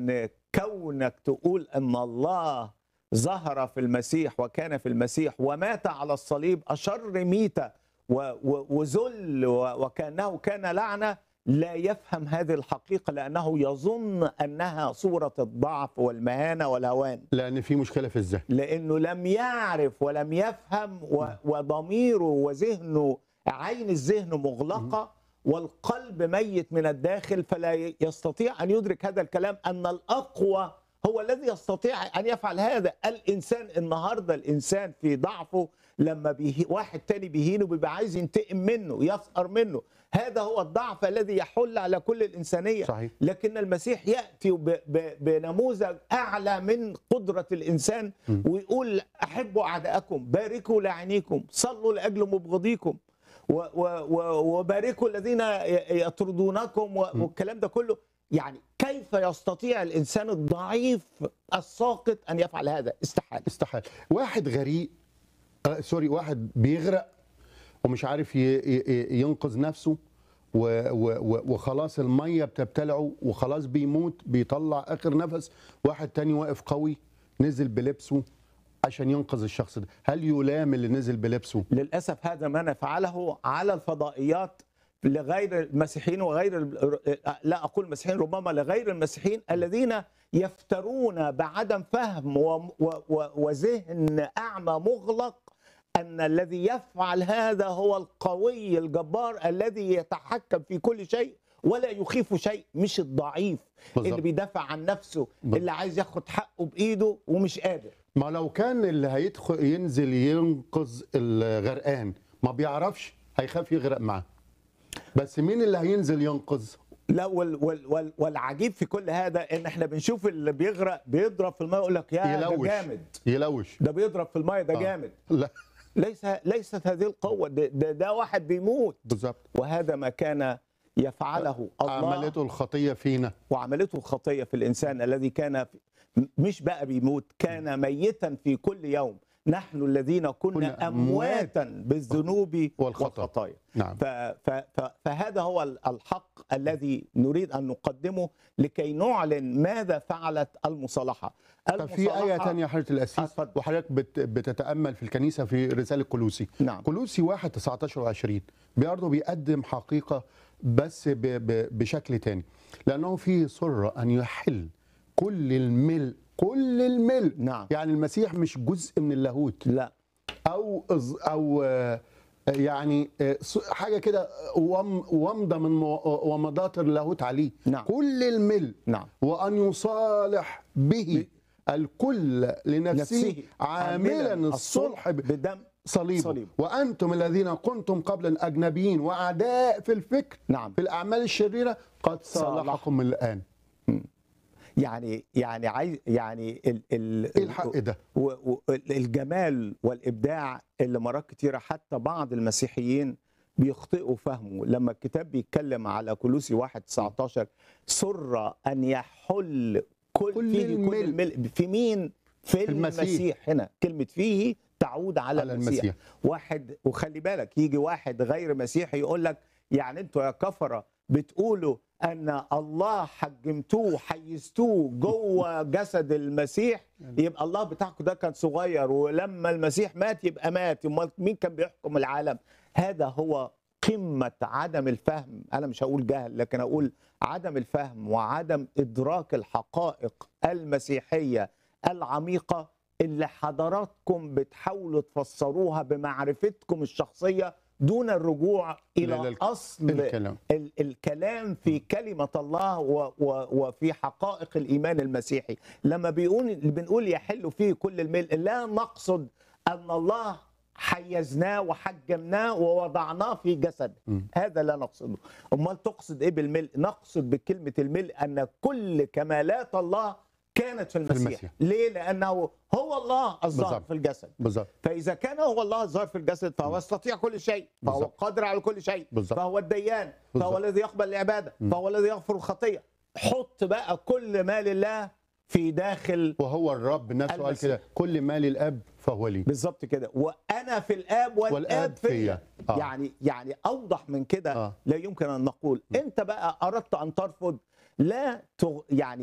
ان كونك تقول ان الله ظهر في المسيح وكان في المسيح ومات على الصليب اشر ميته و- و- وذل و- وكانه كان لعنه لا يفهم هذه الحقيقه لانه يظن انها صوره الضعف والمهانه والهوان لان في مشكله في الذهن لانه لم يعرف ولم يفهم و- وضميره وذهنه عين الذهن مغلقه والقلب ميت من الداخل فلا ي- يستطيع ان يدرك هذا الكلام ان الاقوى هو الذي يستطيع ان يفعل هذا الانسان النهارده الانسان في ضعفه لما بيه واحد تاني بيهينه بيبقى عايز ينتقم منه يسخر منه هذا هو الضعف الذي يحل على كل الانسانيه صحيح لكن المسيح ياتي ب- ب- بنموذج اعلى من قدره الانسان ويقول احبوا اعداءكم باركوا لاعينيكم صلوا لاجل مبغضيكم و- و- و- وباركوا الذين ي- يطردونكم و- والكلام ده كله يعني كيف يستطيع الانسان الضعيف الساقط ان يفعل هذا استحاله استحال واحد غريق آه سوري واحد بيغرق ومش عارف ي- ي- ينقذ نفسه و- و- و- وخلاص الميه بتبتلعه وخلاص بيموت بيطلع اخر نفس واحد تاني واقف قوي نزل بلبسه عشان ينقذ الشخص ده هل يلام اللي نزل بلبسه للاسف هذا ما نفعله على الفضائيات لغير المسيحيين وغير ال- لا اقول مسيحيين ربما لغير المسيحيين الذين يفترون بعدم فهم و- و- و- وذهن اعمى مغلق ان الذي يفعل هذا هو القوي الجبار الذي يتحكم في كل شيء ولا يخيف شيء مش الضعيف بالظبط. اللي بيدافع عن نفسه بالظبط. اللي عايز ياخد حقه بايده ومش قادر ما لو كان اللي هيدخل ينزل ينقذ الغرقان ما بيعرفش هيخاف يغرق معاه بس مين اللي هينزل ينقذ لا وال وال وال والعجيب في كل هذا ان احنا بنشوف اللي بيغرق بيضرب في الميه يقول لك يا ده يلوش جامد يلوش ده بيضرب في الميه ده آه. جامد لا ليس ليست هذه القوه ده, ده, ده واحد بيموت بالظبط وهذا ما كان يفعله الله عملته الخطيه فينا وعملته الخطيه في الانسان الذي كان في مش بقى بيموت كان ميتا في كل يوم نحن الذين كنا كنا امواتا بالذنوب والخطأ. والخطايا نعم ف ف ف فهذا هو الحق الذي نريد ان نقدمه لكي نعلن ماذا فعلت المصالحه. طب في آية المصالحة- تانية يا حضرة الأسيس اتفضل. وحضرتك بت بتتأمل في الكنيسة في رسالة كلوسي نعم كلوسي 1 19 و20 برضه بيقدم حقيقة بس ب ب بشكل تاني لأنه فيه سرة أن يحل كل الملء كل الملء نعم يعني المسيح مش جزء من اللاهوت لا أو إز- أو آه، يعني آه، س- حاجة كده وم- ومضة من مو- ومضات اللاهوت عليه نعم كل الملء نعم وأن يصالح به الكل لنفسه عاملا الصلح ب- بدم صليبه صليب. وأنتم الذين كنتم قبلا أجنبيين وأعداء في الفكر نعم في الأعمال الشريرة قد صالحكم الآن يعني يعني عايز يعني ال ال إيه الحق ده؟ و- و- الجمال والابداع اللي مرات كتيره حتى بعض المسيحيين بيخطئوا فهمه لما الكتاب بيتكلم على كلوسي 1 19 سر ان يحل كل, كل فيه الملء. كل الملء في مين في المسيح. المسيح, هنا كلمه فيه تعود على, على المسيح. المسيح واحد وخلي بالك يجي واحد غير مسيحي يقول لك يعني انتوا يا كفره بتقولوا ان الله حجمتوه حيزتوه جوه جسد المسيح يبقى الله بتاعكم ده كان صغير ولما المسيح مات يبقى مات امال مين كان بيحكم العالم هذا هو قمة عدم الفهم أنا مش هقول جهل لكن أقول عدم الفهم وعدم إدراك الحقائق المسيحية العميقة اللي حضراتكم بتحاولوا تفسروها بمعرفتكم الشخصية دون الرجوع إلى إلى الك- أصل الكلام ال- الكلام في كلمة الله و و وفي حقائق الإيمان المسيحي لما بيقول بنقول يحل فيه كل الملء لا نقصد أن الله حيزناه وحجمناه ووضعناه في جسد م. هذا لا نقصده امال تقصد ايه بالملء نقصد بكلمه الملء ان كل كمالات الله كانت في المسيح, المسيح. ليه لانه هو الله الظاهر بالظبط. في الجسد بالظبط فاذا كان هو الله الظاهر في الجسد فهو يستطيع كل شيء فهو بالظبط. قادر على كل شيء بالظبط. فهو الديان فهو بالظبط. الذي يقبل العباده م. فهو الذي يغفر الخطيه حط بقى كل ما لله في داخل وهو الرب نفسه قال المسيح. كده كل ما للأب فهو لي بالظبط كده وانا في الاب والاب, والآب فيا فيا. آه. يعني يعني اوضح من كده آه. لا يمكن ان نقول انت بقى اردت ان ترفض لا تغ... يعني